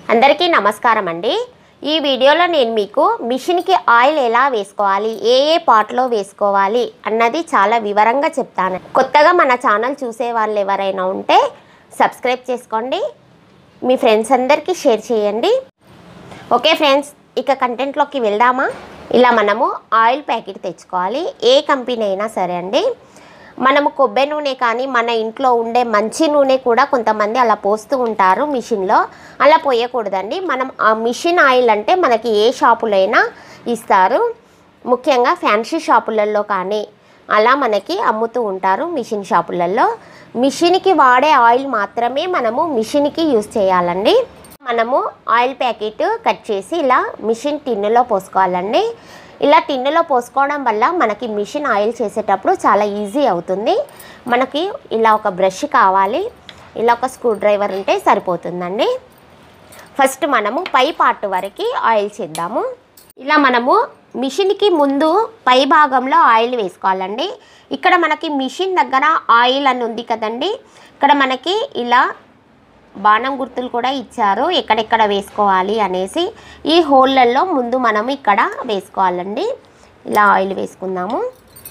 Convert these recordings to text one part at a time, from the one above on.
అందరికీ నమస్కారం అండి ఈ వీడియోలో నేను మీకు మిషన్కి ఆయిల్ ఎలా వేసుకోవాలి ఏ ఏ పార్ట్లో వేసుకోవాలి అన్నది చాలా వివరంగా చెప్తాను కొత్తగా మన ఛానల్ చూసే వాళ్ళు ఎవరైనా ఉంటే సబ్స్క్రైబ్ చేసుకోండి మీ ఫ్రెండ్స్ అందరికీ షేర్ చేయండి ఓకే ఫ్రెండ్స్ ఇక కంటెంట్లోకి వెళ్దామా ఇలా మనము ఆయిల్ ప్యాకెట్ తెచ్చుకోవాలి ఏ కంపెనీ అయినా సరే అండి మనము కొబ్బరి నూనె కానీ మన ఇంట్లో ఉండే మంచి నూనె కూడా కొంతమంది అలా పోస్తూ ఉంటారు మిషన్లో అలా పోయకూడదండి మనం ఆ మిషన్ ఆయిల్ అంటే మనకి ఏ షాపులైనా ఇస్తారు ముఖ్యంగా ఫ్యాన్సీ షాపులలో కానీ అలా మనకి అమ్ముతూ ఉంటారు మిషన్ షాపులలో మిషన్కి వాడే ఆయిల్ మాత్రమే మనము మిషన్కి యూస్ చేయాలండి మనము ఆయిల్ ప్యాకెట్ కట్ చేసి ఇలా మిషన్ టిన్నులో పోసుకోవాలండి ఇలా టిన్నులో పోసుకోవడం వల్ల మనకి మిషన్ ఆయిల్ చేసేటప్పుడు చాలా ఈజీ అవుతుంది మనకి ఇలా ఒక బ్రష్ కావాలి ఇలా ఒక స్క్రూ డ్రైవర్ ఉంటే సరిపోతుందండి ఫస్ట్ మనము పై పార్ట్ వరకు ఆయిల్ చేద్దాము ఇలా మనము మిషన్కి ముందు పై భాగంలో ఆయిల్ వేసుకోవాలండి ఇక్కడ మనకి మిషన్ దగ్గర ఆయిల్ అని ఉంది కదండి ఇక్కడ మనకి ఇలా బాణం గుర్తులు కూడా ఇచ్చారు ఎక్కడెక్కడ వేసుకోవాలి అనేసి ఈ హోళ్ళల్లో ముందు మనం ఇక్కడ వేసుకోవాలండి ఇలా ఆయిల్ వేసుకుందాము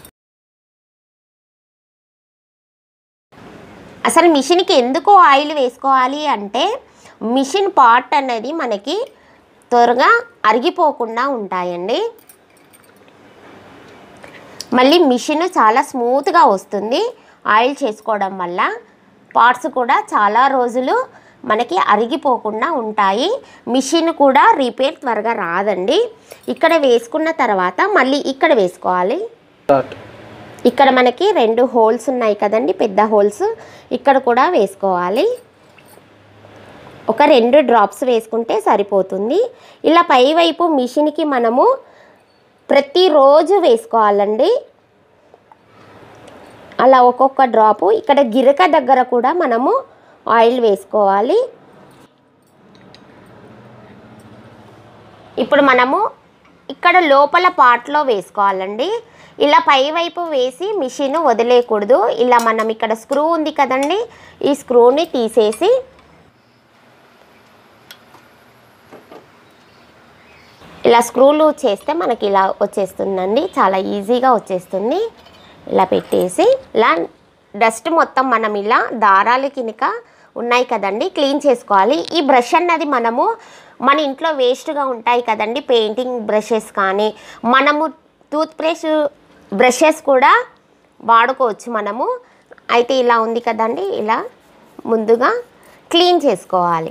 అసలు మిషన్కి ఎందుకు ఆయిల్ వేసుకోవాలి అంటే మిషన్ పార్ట్ అనేది మనకి త్వరగా అరిగిపోకుండా ఉంటాయండి మళ్ళీ మిషన్ చాలా స్మూత్గా వస్తుంది ఆయిల్ చేసుకోవడం వల్ల పార్ట్స్ కూడా చాలా రోజులు మనకి అరిగిపోకుండా ఉంటాయి మిషన్ కూడా రిపేర్ త్వరగా రాదండి ఇక్కడ వేసుకున్న తర్వాత మళ్ళీ ఇక్కడ వేసుకోవాలి స్టార్ట్ ఇక్కడ మనకి రెండు హోల్స్ ఉన్నాయి కదండి పెద్ద హోల్స్ ఇక్కడ కూడా వేసుకోవాలి ఒక రెండు డ్రాప్స్ వేసుకుంటే సరిపోతుంది ఇలా పైవైపు మిషన్కి మనము ప్రతిరోజు వేసుకోవాలండి అలా ఒక్కొక్క డ్రాపు ఇక్కడ గిరక దగ్గర కూడా మనము ఆయిల్ వేసుకోవాలి ఇప్పుడు మనము ఇక్కడ లోపల పార్ట్లో వేసుకోవాలండి ఇలా పైవైపు వేసి మిషన్ వదిలేయకూడదు ఇలా మనం ఇక్కడ స్క్రూ ఉంది కదండి ఈ స్క్రూని తీసేసి ఇలా స్క్రూలు చేస్తే మనకి ఇలా వచ్చేస్తుందండి చాలా ఈజీగా వచ్చేస్తుంది ఇలా పెట్టేసి ఇలా డస్ట్ మొత్తం మనం ఇలా దారాలు కినుక ఉన్నాయి కదండి క్లీన్ చేసుకోవాలి ఈ బ్రష్ అన్నది మనము మన ఇంట్లో వేస్ట్గా ఉంటాయి కదండి పెయింటింగ్ బ్రషెస్ కానీ మనము టూత్ బ్రష్ బ్రషెస్ కూడా వాడుకోవచ్చు మనము అయితే ఇలా ఉంది కదండి ఇలా ముందుగా క్లీన్ చేసుకోవాలి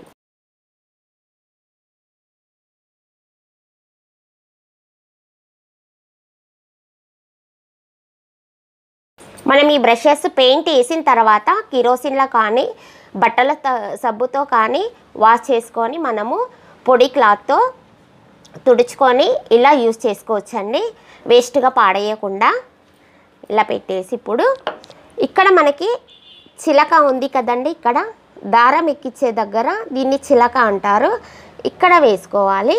మనం ఈ బ్రషెస్ పెయింట్ వేసిన తర్వాత కిరోసిన్లో కానీ బట్టల త- సబ్బుతో కానీ వాష్ చేసుకొని మనము పొడి క్లాత్తో తుడుచుకొని ఇలా యూస్ చేసుకోవచ్చండి వేస్ట్గా పాడేయకుండా ఇలా పెట్టేసి ఇప్పుడు ఇక్కడ మనకి చిలక ఉంది కదండి ఇక్కడ దారం ఎక్కించే దగ్గర దీన్ని చిలక అంటారు ఇక్కడ వేసుకోవాలి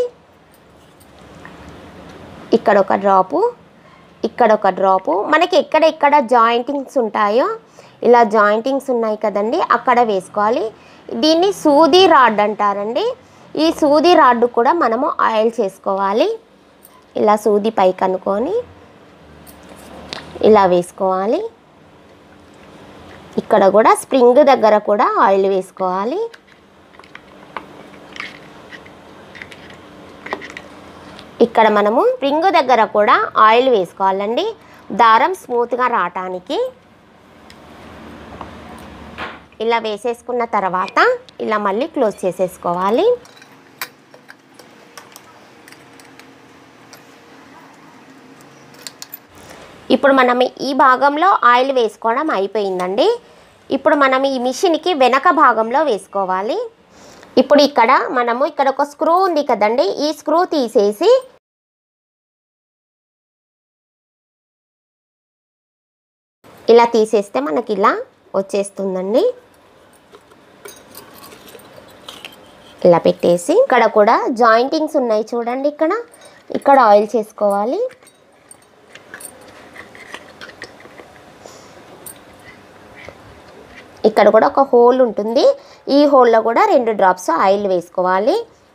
ఇక్కడ ఒక డ్రాపు ఇక్కడ ఒక డ్రాపు మనకి ఎక్కడ ఎక్కడ జాయింటింగ్స్ ఉంటాయో ఇలా జాయింటింగ్స్ ఉన్నాయి కదండి అక్కడ వేసుకోవాలి దీన్ని సూది రాడ్ అంటారండి ఈ సూది రాడ్ కూడా మనము ఆయిల్ చేసుకోవాలి ఇలా సూది పైకి అనుకొని ఇలా వేసుకోవాలి ఇక్కడ కూడా స్ప్రింగ్ దగ్గర కూడా ఆయిల్ వేసుకోవాలి ఇక్కడ మనము స్ప్రింగ్ దగ్గర కూడా ఆయిల్ వేసుకోవాలండి దారం స్మూత్గా రావటానికి ఇలా వేసేసుకున్న తర్వాత ఇలా మళ్ళీ క్లోజ్ చేసేసుకోవాలి ఇప్పుడు మనం ఈ భాగంలో ఆయిల్ వేసుకోవడం అయిపోయిందండి ఇప్పుడు మనం ఈ మిషన్కి వెనక భాగంలో వేసుకోవాలి ఇప్పుడు ఇక్కడ మనము ఇక్కడ ఒక స్క్రూ ఉంది కదండి ఈ స్క్రూ తీసేసి ఇలా తీసేస్తే మనకి ఇలా వచ్చేస్తుందండి ఇలా పెట్టేసి ఇక్కడ కూడా జాయింటింగ్స్ ఉన్నాయి చూడండి ఇక్కడ ఇక్కడ ఆయిల్ చేసుకోవాలి ఇక్కడ కూడా ఒక హోల్ ఉంటుంది ఈ హోల్లో కూడా రెండు డ్రాప్స్ ఆయిల్ వేసుకోవాలి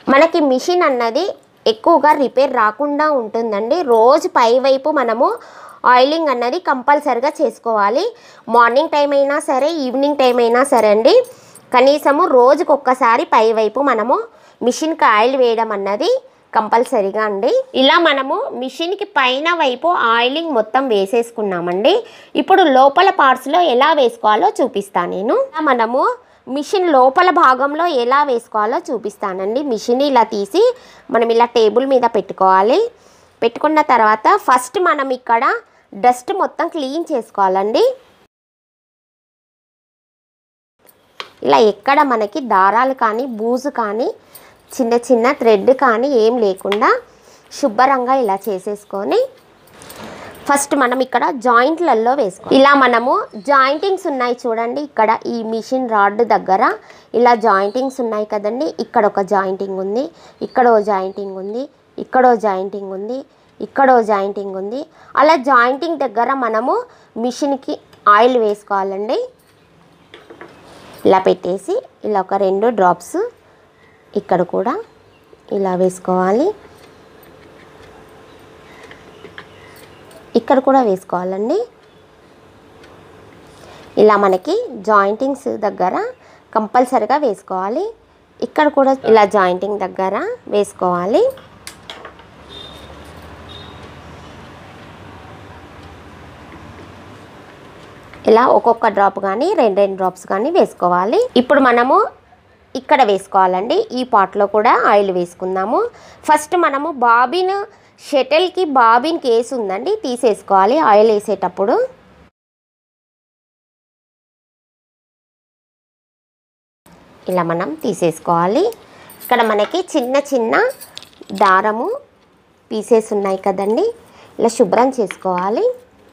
మనకి మిషన్ అన్నది ఎక్కువగా రిపేర్ రాకుండా ఉంటుందండి రోజు పై వైపు మనము ఆయిలింగ్ అన్నది కంపల్సరిగా చేసుకోవాలి మార్నింగ్ టైం అయినా సరే ఈవినింగ్ టైం అయినా సరే అండి కనీసము రోజుకు ఒక్కసారి పై వైపు మనము మిషన్కి ఆయిల్ వేయడం అన్నది కంపల్సరీగా అండి ఇలా మనము మిషన్కి పైన వైపు ఆయిలింగ్ మొత్తం వేసేసుకున్నామండి ఇప్పుడు లోపల పార్ట్స్లో ఎలా వేసుకోవాలో చూపిస్తాను నేను ఇలా మనము మిషన్ లోపల భాగంలో ఎలా వేసుకోవాలో చూపిస్తానండి మిషన్ ఇలా తీసి మనం ఇలా టేబుల్ మీద పెట్టుకోవాలి పెట్టుకున్న తర్వాత ఫస్ట్ మనం ఇక్కడ డస్ట్ మొత్తం క్లీన్ చేసుకోవాలండి ఇలా ఎక్కడ మనకి దారాలు కానీ బూజు కానీ చిన్న చిన్న థ్రెడ్ కానీ ఏం లేకుండా శుభ్రంగా ఇలా చేసేసుకొని ఫస్ట్ మనం ఇక్కడ జాయింట్లలో వేసుకో ఇలా మనము జాయింటింగ్స్ ఉన్నాయి చూడండి ఇక్కడ ఈ మిషన్ రాడ్ దగ్గర ఇలా జాయింటింగ్స్ ఉన్నాయి కదండి ఇక్కడ ఒక జాయింటింగ్ ఉంది ఇక్కడ ఓ జాయింటింగ్ ఉంది ఇక్కడ ఓ జాయింటింగ్ ఉంది ఇక్కడ ఓ జాయింటింగ్ ఉంది అలా జాయింటింగ్ దగ్గర మనము మిషన్కి ఆయిల్ వేసుకోవాలండి ఇలా పెట్టేసి ఇలా ఒక రెండు డ్రాప్స్ ఇక్కడ కూడా ఇలా వేసుకోవాలి ఇక్కడ కూడా వేసుకోవాలండి ఇలా మనకి జాయింటింగ్స్ దగ్గర కంపల్సరిగా వేసుకోవాలి ఇక్కడ కూడా ఇలా జాయింటింగ్ దగ్గర వేసుకోవాలి ఇలా ఒక్కొక్క డ్రాప్ కానీ రెండు రెండు డ్రాప్స్ కానీ వేసుకోవాలి ఇప్పుడు మనము ఇక్కడ వేసుకోవాలండి ఈ పాట్లో కూడా ఆయిల్ వేసుకుందాము ఫస్ట్ మనము బాబిన్ షటిల్కి బాబిన్ కేసు ఉందండి తీసేసుకోవాలి ఆయిల్ వేసేటప్పుడు ఇలా మనం తీసేసుకోవాలి ఇక్కడ మనకి చిన్న చిన్న దారము పీసెస్ ఉన్నాయి కదండి ఇలా శుభ్రం చేసుకోవాలి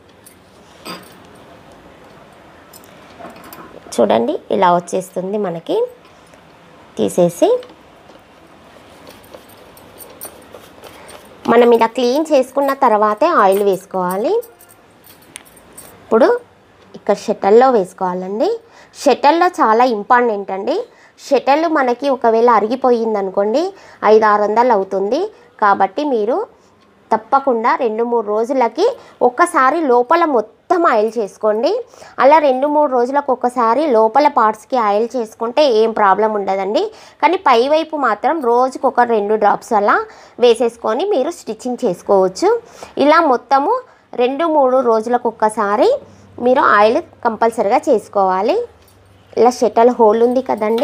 చూడండి ఇలా వచ్చేస్తుంది మనకి తీసేసి మనం ఇలా క్లీన్ చేసుకున్న తర్వాతే ఆయిల్ వేసుకోవాలి ఇప్పుడు ఇక్కడ షటల్లో వేసుకోవాలండి షటల్లో చాలా ఇంపార్టెంట్ అండి షటల్ మనకి ఒకవేళ అరిగిపోయింది అనుకోండి ఐదు ఆరు వందలు అవుతుంది కాబట్టి మీరు తప్పకుండా రెండు మూడు రోజులకి ఒక్కసారి లోపల మొత్తం ఆయిల్ చేసుకోండి అలా రెండు మూడు రోజులకు ఒకసారి లోపల పార్ట్స్కి ఆయిల్ చేసుకుంటే ఏం ప్రాబ్లం ఉండదండి కానీ పై వైపు మాత్రం రోజుకు ఒక రెండు డ్రాప్స్ అలా వేసేసుకొని మీరు స్టిచ్చింగ్ చేసుకోవచ్చు ఇలా మొత్తము రెండు మూడు రోజులకు ఒక్కసారి మీరు ఆయిల్ కంపల్సరిగా చేసుకోవాలి ఇలా షటల్ హోల్ ఉంది కదండి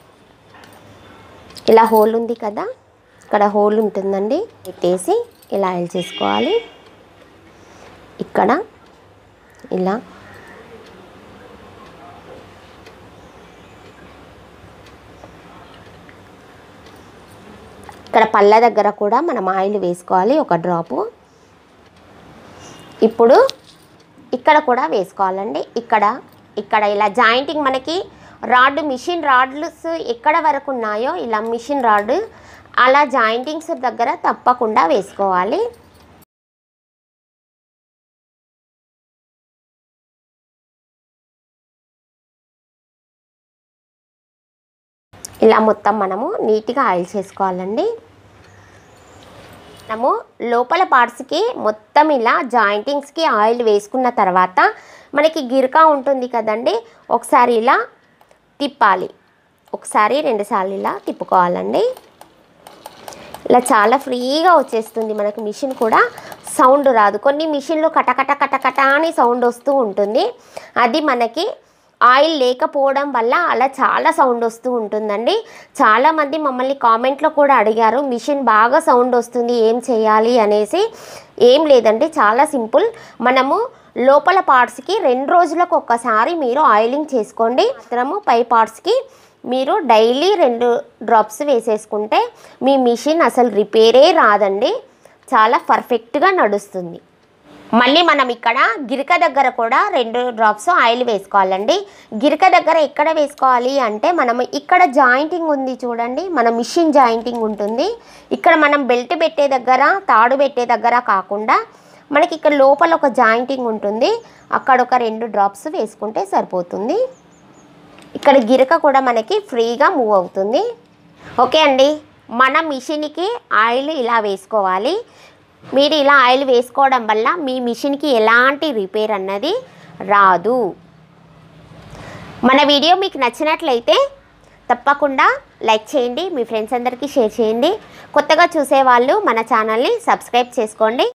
ఇలా హోల్ ఉంది కదా ఇక్కడ హోల్ ఉంటుందండి పెట్టేసి ఇలా ఆయిల్ చేసుకోవాలి ఇక్కడ ఇలా ఇక్కడ పళ్ళ దగ్గర కూడా మనం ఆయిల్ వేసుకోవాలి ఒక డ్రాపు ఇప్పుడు ఇక్కడ కూడా వేసుకోవాలండి ఇక్కడ ఇక్కడ ఇలా జాయింటింగ్ మనకి రాడ్ మిషన్ రాడ్స్ ఎక్కడ వరకు ఉన్నాయో ఇలా మిషన్ రాడ్ అలా జాయింటింగ్స్ దగ్గర తప్పకుండా వేసుకోవాలి ఇలా మొత్తం మనము నీట్గా ఆయిల్ చేసుకోవాలండి మనము లోపల పార్ట్స్కి మొత్తం ఇలా జాయింటింగ్స్కి ఆయిల్ వేసుకున్న తర్వాత మనకి గిరకా ఉంటుంది కదండి ఒకసారి ఇలా తిప్పాలి ఒకసారి రెండుసార్లు ఇలా తిప్పుకోవాలండి ఇలా చాలా ఫ్రీగా వచ్చేస్తుంది మనకి మిషన్ కూడా సౌండ్ రాదు కొన్ని మిషన్లు కటకట కటకట అని సౌండ్ వస్తూ ఉంటుంది అది మనకి ఆయిల్ లేకపోవడం వల్ల అలా చాలా సౌండ్ వస్తూ ఉంటుందండి చాలామంది మమ్మల్ని కామెంట్లో కూడా అడిగారు మిషన్ బాగా సౌండ్ వస్తుంది ఏం చేయాలి అనేసి ఏం లేదండి చాలా సింపుల్ మనము లోపల పార్ట్స్కి రెండు రోజులకు ఒక్కసారి మీరు ఆయిలింగ్ చేసుకోండి మాత్రము పై పార్ట్స్కి మీరు డైలీ రెండు డ్రాప్స్ వేసేసుకుంటే మీ మిషన్ అసలు రిపేరే రాదండి చాలా పర్ఫెక్ట్గా నడుస్తుంది మళ్ళీ మనం ఇక్కడ గిరిక దగ్గర కూడా రెండు డ్రాప్స్ ఆయిల్ వేసుకోవాలండి గిరిక దగ్గర ఎక్కడ వేసుకోవాలి అంటే మనం ఇక్కడ జాయింటింగ్ ఉంది చూడండి మన మిషన్ జాయింటింగ్ ఉంటుంది ఇక్కడ మనం బెల్ట్ పెట్టే దగ్గర తాడు పెట్టే దగ్గర కాకుండా మనకి ఇక్కడ లోపల ఒక జాయింటింగ్ ఉంటుంది అక్కడ ఒక రెండు డ్రాప్స్ వేసుకుంటే సరిపోతుంది ఇక్కడ గిరక కూడా మనకి ఫ్రీగా మూవ్ అవుతుంది ఓకే అండి మన మిషన్కి ఆయిల్ ఇలా వేసుకోవాలి మీరు ఇలా ఆయిల్ వేసుకోవడం వల్ల మీ మిషన్కి ఎలాంటి రిపేర్ అన్నది రాదు మన వీడియో మీకు నచ్చినట్లయితే తప్పకుండా లైక్ చేయండి మీ ఫ్రెండ్స్ అందరికీ షేర్ చేయండి కొత్తగా చూసేవాళ్ళు మన ఛానల్ని సబ్స్క్రైబ్ చేసుకోండి